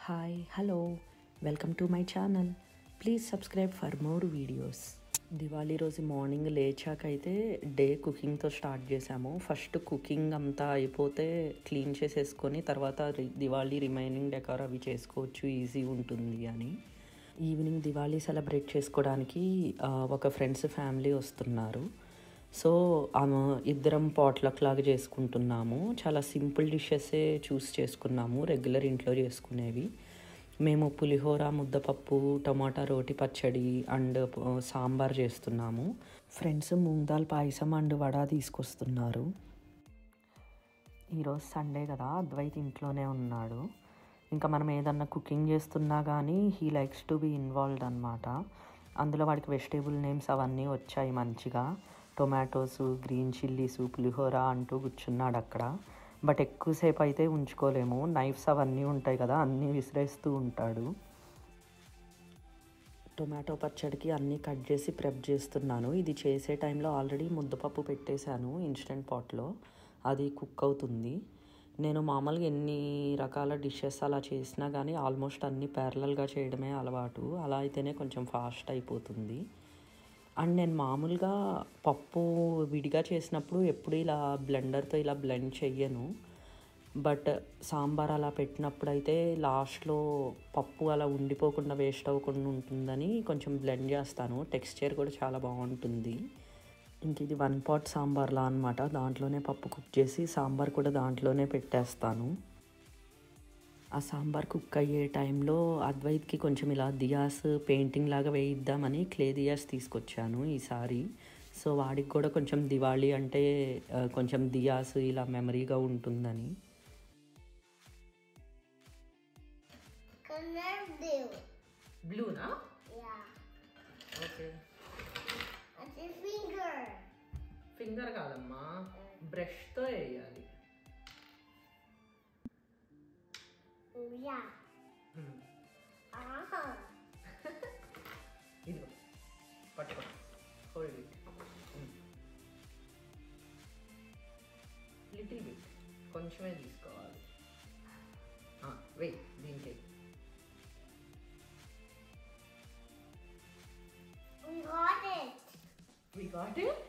Hi hello welcome to my channel please subscribe for more videos Diwali రోజు morning లేచాక అయితే day కుకింగ్తో start చేసాము ఫస్ట్ కుకింగ్ అంతా అయిపోతే క్లీన్ చేసేసుకొని తర్వాత రి- దివాళీ రిమైనింగ్ డెకార్ అవి చేసుకోవచ్చు ఈజీ ఉంటుంది అని ఈవినింగ్ దివాళీ సెలబ్రేట్ చేసుకోవడానికి ఆ, ఒక ఫ్రెండ్స్ ఫ్యామిలీ వస్తున్నారు సో ఆమె ఇద్దరం పాట్లక్ లాగా చేసుకుంటున్నాము చాలా సింపుల్ డిషెసే చూస్ చేసుకున్నాము రెగ్యులర్ ఇంట్లో చేసుకునేవి మేము పులిహోర ముద్దపప్పు టమాటా రోటి పచ్చడి అండ్ సాంబార్ చేస్తున్నాము ఫ్రెండ్స్ మూంగ్ దాల్ పాయసం అండ్ వడ తీసుకొస్తున్నారు ఈరోజు సండే కదా అద్వైత్ ఇంట్లోనే ఉన్నాడు ఇంకా మనం ఏదన్నా కుకింగ్ చేస్తున్నా కానీ he likes to be involved అనమాట అందులో వాడికి వెజిటేబుల్ నేమ్స్ అవన్నీ వచ్చాయి మంచిగా టొమాటోస్ గ్రీన్ చిల్లీస్ పులిహోర అంటూ కూర్చున్నాడు అక్కడ బట్ ఎక్కువసేపు అయితే ఉంచుకోలేము నైఫ్స్ అవన్నీ ఉంటాయి కదా అన్నీ విసిరేస్తూ ఉంటాడు టొమాటో పచ్చడికి అన్నీ కట్ చేసి ప్రెప్ చేస్తున్నాను ఇది చేసే టైంలో ఆల్రెడీ ముద్దపప్పు పెట్టేశాను ఇన్స్టెంట్ పాట్లో అది కుక్ అవుతుంది నేను మామూలుగా ఎన్ని రకాల డిషెస్ అలా చేసినా కానీ ఆల్మోస్ట్ అన్నీ ప్యారలల్గా చేయడమే అలవాటు అలా అయితేనే కొంచెం ఫాస్ట్ అయిపోతుంది అండ్ నేను మామూలుగా పప్పు విడిగా చేసినప్పుడు ఎప్పుడు ఇలా బ్లెండర్తో ఇలా బ్లెండ్ చెయ్యను బట్ సాంబార్ అలా పెట్టినప్పుడు అయితే లాస్ట్లో పప్పు అలా ఉండిపోకుండా వేస్ట్ అవ్వకుండా ఉంటుందని కొంచెం బ్లెండ్ చేస్తాను టెక్స్చర్ కూడా చాలా బాగుంటుంది ఇంక ఇది వన్ పాట్ సాంబార్లా అనమాట దాంట్లోనే పప్పు కుక్ చేసి సాంబార్ కూడా దాంట్లోనే పెట్టేస్తాను ఆ సాంబార్ కుక్ అయ్యే టైంలో అద్వైత్కి కొంచెం ఇలా దియాస్ పెయింటింగ్ లాగా వేయిద్దామని క్లే దియాస్ తీసుకొచ్చాను ఈసారి సో వాడికి కూడా కొంచెం దివాళీ అంటే ఆ, కొంచెం దియాస్ ఇలా మెమరీగా ఉంటుందని Color blue. బ్లూనా Yeah. Okay That's a finger. Finger కాదమ్మా బ్రష్తో వేయాలి Oh yeah. Ah. ఇదిగో పట్టుకో హోల్డ్ ఇట్ లిటిల్ బిట్ కొంచెమే తీసుకోవాలి వెయిట్ దీనికి We got it. We got it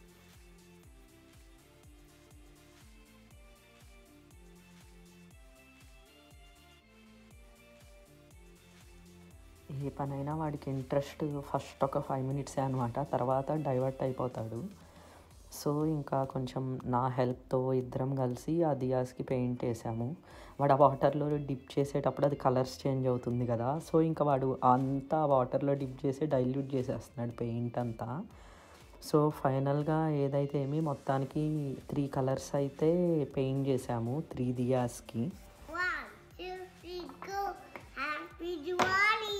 ఏ పనైనా వాడికి ఇంట్రెస్ట్ ఫస్ట్ ఒక ఫైవ్ మినిట్సే అనమాట తర్వాత డైవర్ట్ అయిపోతాడు సో ఇంకా కొంచెం నా హెల్ప్తో ఇద్దరం కలిసి ఆ దియాస్కి పెయింట్ వేసాము వాడు ఆ వాటర్లో డిప్ చేసేటప్పుడు అది కలర్స్ చేంజ్ అవుతుంది కదా సో ఇంకా వాడు అంతా వాటర్లో డిప్ చేసి డైల్యూట్ చేసేస్తున్నాడు పెయింట్ అంతా సో ఫైనల్గా ఏదైతే ఏమి మొత్తానికి త్రీ కలర్స్ అయితే పెయింట్ చేసాము త్రీ దియాస్కి One, two, three, go. Happy Diwali.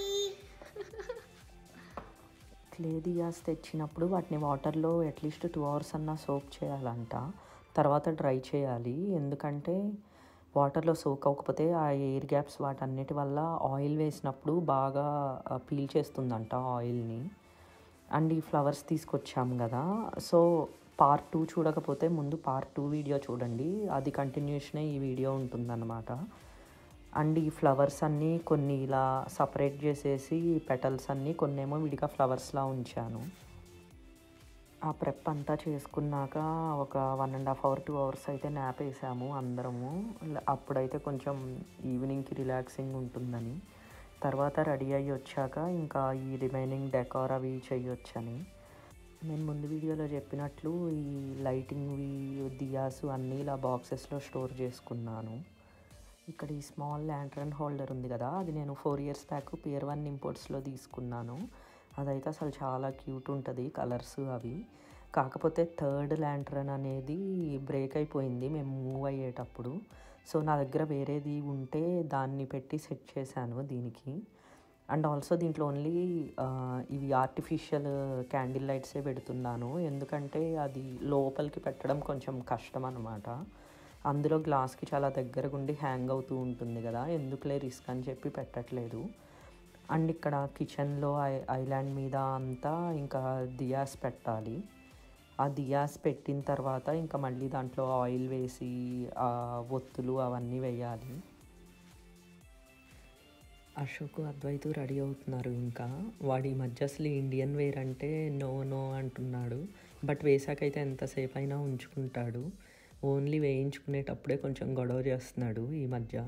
Clay diyas తెచ్చినప్పుడు వాటిని వాటర్లో అట్లీస్ట్ టూ అవర్స్ అన్నా సోక్ చేయాలంట తర్వాత డ్రై చేయాలి ఎందుకంటే వాటర్లో సోక్ అవ్వకపోతే ఆ ఎయిర్ గ్యాప్స్ వాటన్నిటి వల్ల ఆయిల్ వేసినప్పుడు బాగా పీల్ చేస్తుందంట ఆయిల్ని అండ్ ఈ ఫ్లవర్స్ తీసుకొచ్చాము కదా సో పార్ట్ టూ చూడకపోతే ముందు పార్ట్ టూ వీడియో చూడండి అది కంటిన్యూషనే ఈ వీడియో ఉంటుందన్నమాట అండ్ ఈ ఫ్లవర్స్ అన్నీ కొన్ని ఇలా సపరేట్ చేసేసి పెటల్స్ అన్నీ కొన్ని ఏమో విడిగా ఫ్లవర్స్లా ఉంచాను ఆ ప్రెప్ అంతా చేసుకున్నాక ఒక one and half hour two hours అయితే నాప్ వేసాము అందరము ల- అప్పుడైతే కొంచెం ఈవినింగ్కి రిలాక్సింగ్ ఉంటుందని తర్వాత రెడీ అయ్యి వచ్చాక ఇంకా ఈ రిమైనింగ్ డెకార్ అవి చేయొచ్చని నేను ముందు వీడియోలో చెప్పినట్లు ఈ లైటింగ్వి దియాసు అన్నీ ఇలా బాక్సెస్లో స్టోర్ చేసుకున్నాను ఇక్కడ ఈ స్మాల్ ల్యాంట్రన్ హోల్డర్ ఉంది కదా అది నేను four years back Pier one ఇంపోర్ట్స్లో తీసుకున్నాను అదైతే అసలు చాలా క్యూట్ ఉంటుంది కలర్స్ అవి కాకపోతే థర్డ్ ల్యాంట్రన్ అనేది బ్రేక్ అయిపోయింది మేము మూవ్ అయ్యేటప్పుడు సో నా దగ్గర వేరేది ఉంటే దాన్ని పెట్టి సెట్ చేశాను దీనికి అండ్ ఆల్సో దీంట్లో ఓన్లీ ఇవి ఆర్టిఫిషియల్ క్యాండిల్ లైట్సే పెడుతున్నాను ఎందుకంటే అది లోపలికి పెట్టడం కొంచెం కష్టం అనమాట అందులో గ్లాస్కి చాలా దగ్గరగా ఉండి హ్యాంగ్ అవుతూ ఉంటుంది కదా ఎందుకులే రిస్క్ అని చెప్పి పెట్టట్లేదు అండ్ ఇక్కడ కిచెన్లో ఐ ఐలాండ్ మీద అంతా ఇంకా దియాస్ పెట్టాలి ఆ దియాస్ పెట్టిన తర్వాత ఇంకా మళ్ళీ దాంట్లో ఆయిల్ వేసి ఆ ఒత్తులు అవన్నీ వేయాలి అశోక్ అద్వైతు రెడీ అవుతున్నారు ఇంకా వాడి మధ్య అసలు ఇండియన్ వేర్ అంటే నో నో అంటున్నాడు బట్ వేసాకైతే ఎంతసేపు అయినా ఉంచుకుంటాడు ఓన్లీ వేయించుకునేటప్పుడే కొంచెం గొడవ చేస్తున్నాడు ఈ మధ్య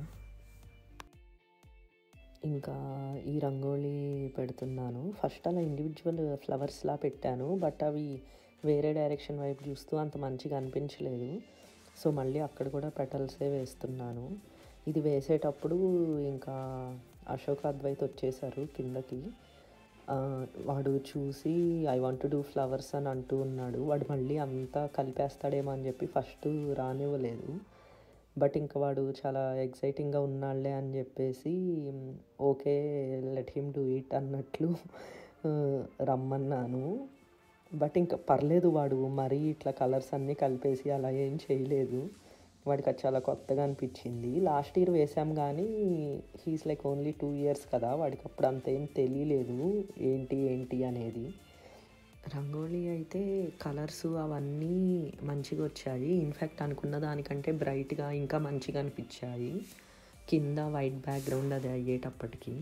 ఇంకా ఈ రంగోలీ పెడుతున్నాను ఫస్ట్ అలా ఇండివిజువల్ ఫ్లవర్స్లా పెట్టాను బట్ అవి వేరే డైరెక్షన్ వైపు చూస్తూ అంత మంచిగా అనిపించలేదు సో మళ్ళీ అక్కడ కూడా పెటల్సే వేస్తున్నాను ఇది వేసేటప్పుడు ఇంకా అశోక్ అద్వైత్ వచ్చేసారు కిందకి ఆ, వాడు చూసి ఐ వాంట్ డూ ఫ్లవర్స్ అని అంటూ ఉన్నాడు వాడు మళ్ళీ అంతా కలిపేస్తాడేమో అని చెప్పి ఫస్ట్ రానివ్వలేదు బట్ ఇంకా వాడు చాలా ఎగ్జైటింగ్గా ఉన్నాడులే అని చెప్పేసి okay let him do it అన్నట్లు ఆ, రమ్మన్నాను బట్ ఇంకా పర్లేదు వాడు మరీ ఇట్లా కలర్స్ అన్నీ కలిపేసి అలా ఏం చేయలేదు వాడికి అది చాలా కొత్తగా అనిపించింది లాస్ట్ ఇయర్ వేసాం కానీ he's like only two years కదా వాడికి అప్పుడు అంత ఏం తెలియలేదు ఏంటి ఏంటి అనేది రంగోలీ అయితే కలర్స్ అవన్నీ మంచిగా వచ్చాయి ఇన్ఫ్యాక్ట్ అనుకున్న దానికంటే బ్రైట్గా ఇంకా మంచిగా అనిపించాయి కింద వైట్ బ్యాక్గ్రౌండ్ అది అయ్యేటప్పటికి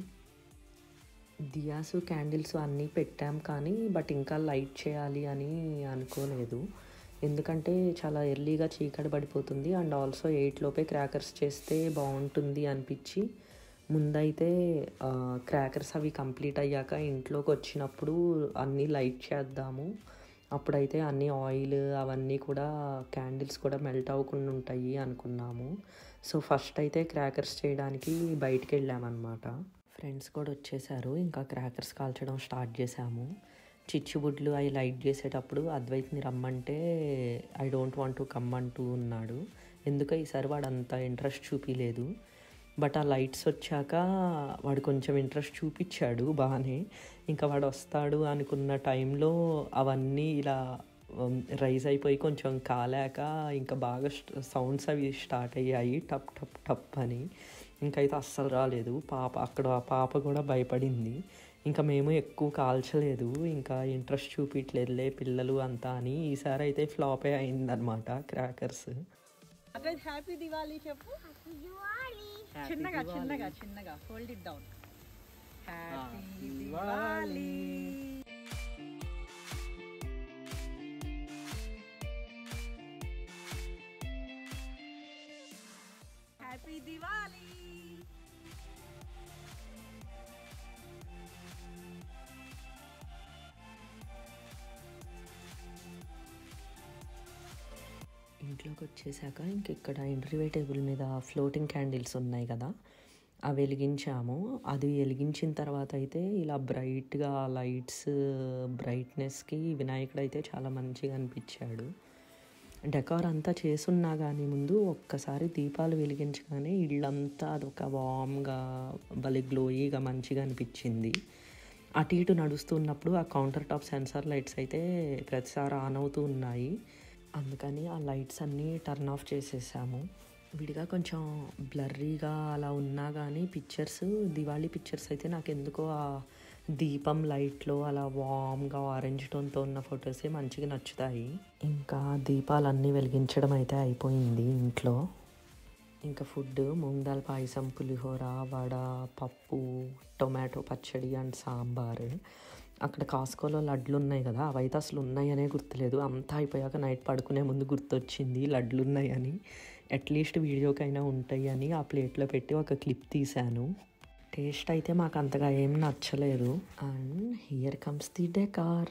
దియాసు క్యాండిల్స్ అన్నీ పెట్టాం కానీ బట్ ఇంకా లైట్ చేయాలి అని అనుకోలేదు ఎందుకంటే చాలా ఎర్లీగా చీకటి పడిపోతుంది అండ్ ఆల్సో ఎయిట్ లోపే క్రాకర్స్ చేస్తే బాగుంటుంది అనిపించి ముందైతే క్రాకర్స్ అవి కంప్లీట్ అయ్యాక ఇంట్లోకి వచ్చినప్పుడు అన్నీ లైట్ చేద్దాము అప్పుడైతే అన్ని ఆయిల్ అవన్నీ కూడా క్యాండిల్స్ కూడా మెల్ట్ అవ్వకుండా ఉంటాయి అనుకున్నాము సో ఫస్ట్ అయితే క్రాకర్స్ చేయడానికి బయటికి వెళ్ళామన్నమాట ఫ్రెండ్స్ కూడా వచ్చేసారు ఇంకా క్రాకర్స్ కాల్చడం స్టార్ట్ చేసాము చిచ్చుబుడ్లు అవి లైట్ చేసేటప్పుడు అద్వైత్ని రమ్మంటే I don't want to come అంటూ ఉన్నాడు ఎందుకో ఈసారి వాడు అంత ఇంట్రెస్ట్ చూపించలేదు బట్ ఆ లైట్స్ వచ్చాక వాడు కొంచెం ఇంట్రెస్ట్ చూపించాడు బాగానే ఇంకా వాడు వస్తాడు అనుకున్న టైంలో అవన్నీ ఇలా రైజ్ అయిపోయి కొంచెం కాలాక ఇంకా బాగా సౌండ్స్ అవి స్టార్ట్ అయ్యాయి టప్ టప్ టప్ అని ఇంకైతే అస్సలు రాలేదు పాప అక్కడ ఆ పాప కూడా భయపడింది ఇంకా మేము ఎక్కువ కాల్చలేదు ఇంకా ఇంట్రెస్ట్ చూపించలేదులే పిల్లలు అంతా అని ఈసారి అయితే ఫ్లాపే అయిందనమాట క్రాకర్స్ అదే హ్యాపీ దివాలి చెప్పు Happy Diwali! చిన్నగా చిన్నగా చిన్నగా hold it down happy Diwali happy Diwali ఇంట్లోకి వచ్చేసాక ఇంక ఇక్కడ ఎంట్రీవే టేబుల్ మీద ఫ్లోటింగ్ క్యాండిల్స్ ఉన్నాయి కదా అవి వెలిగించాము అది వెలిగించిన తర్వాత అయితే ఇలా బ్రైట్గా లైట్స్ బ్రైట్నెస్కి వినాయకుడు అయితే చాలా మంచిగా అనిపించాడు డెకార్ అంతా చేసున్నా కానీ ముందు ఒక్కసారి దీపాలు వెలిగించగానే ఇళ్ళంతా అదొక వామ్గా భలే గ్లోయీగా మంచిగా అనిపించింది అటు ఇటు నడుస్తున్నప్పుడు ఆ కౌంటర్ టాప్ సెన్సార్ లైట్స్ అయితే ప్రతిసారి ఆన్ అవుతూ ఉన్నాయి అందుకని ఆ లైట్స్ అన్నీ టర్న్ ఆఫ్ చేసేసాము విడిగా కొంచెం బ్లర్రీగా అలా ఉన్నా కానీ పిక్చర్స్ దివాళీ పిక్చర్స్ అయితే నాకు ఎందుకో ఆ దీపం లైట్లో అలా వామ్గా ఆరెంజ్ టోన్తో ఉన్న ఫొటోసే మంచిగా నచ్చుతాయి ఇంకా దీపాలన్నీ వెలిగించడం అయితే అయిపోయింది ఇంట్లో ఇంకా ఫుడ్ మూంగ్ దాల్ పాయసం పులిహోర వడ పప్పు టొమాటో పచ్చడి అండ్ సాంబార్ అక్కడ కాస్కోలో లడ్లు ఉన్నాయి కదా అవైతే అసలు ఉన్నాయనే గుర్తులేదు అంతా అయిపోయాక నైట్ పడుకునే ముందు గుర్తొచ్చింది లడ్లు ఉన్నాయని అట్లీస్ట్ వీడియోకైనా ఉంటాయి అని ఆ ప్లేట్లో పెట్టి ఒక క్లిప్ తీశాను టేస్ట్ అయితే మాకు అంతగా ఏం నచ్చలేదు and here comes the decor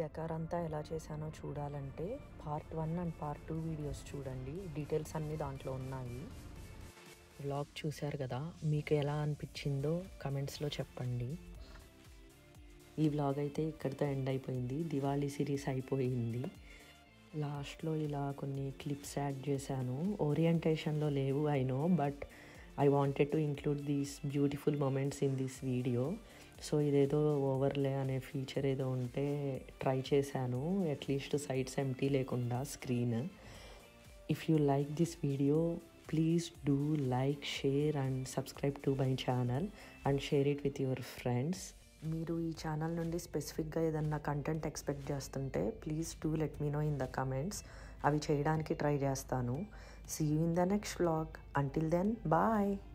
decor అంతా ఎలా చేశానో చూడాలంటే part one and part two videos చూడండి డీటెయిల్స్ అన్నీ దాంట్లో ఉన్నాయి వ్లాగ్ చూశారు కదా మీకు ఎలా అనిపించిందో కమెంట్స్లో చెప్పండి ఈ వ్లాగ్ అయితే ఇక్కడితో ఎండ్ అయిపోయింది దివాళీ సిరీస్ అయిపోయింది లాస్ట్లో ఇలా కొన్ని క్లిప్స్ యాడ్ చేశాను ఓరియంటేషన్లో లేవు I know but I wanted to include these beautiful moments in this video so ఇదేదో ఓవర్లే అనే ఫీచర్ ఏదో ఉంటే ట్రై చేశాను అట్లీస్ట్ సైడ్స్ ఎంటీ లేకుండా screen if you like this video please do like share and subscribe to my channel and share it with your friends మీరు ఈ ఛానల్ నుండి స్పెసిఫిక్గా ఏదన్నా కంటెంట్ ఎక్స్పెక్ట్ చేస్తుంటే please do let me know in the comments అవి చేయడానికి try చేస్తాను see you in the next vlog until then bye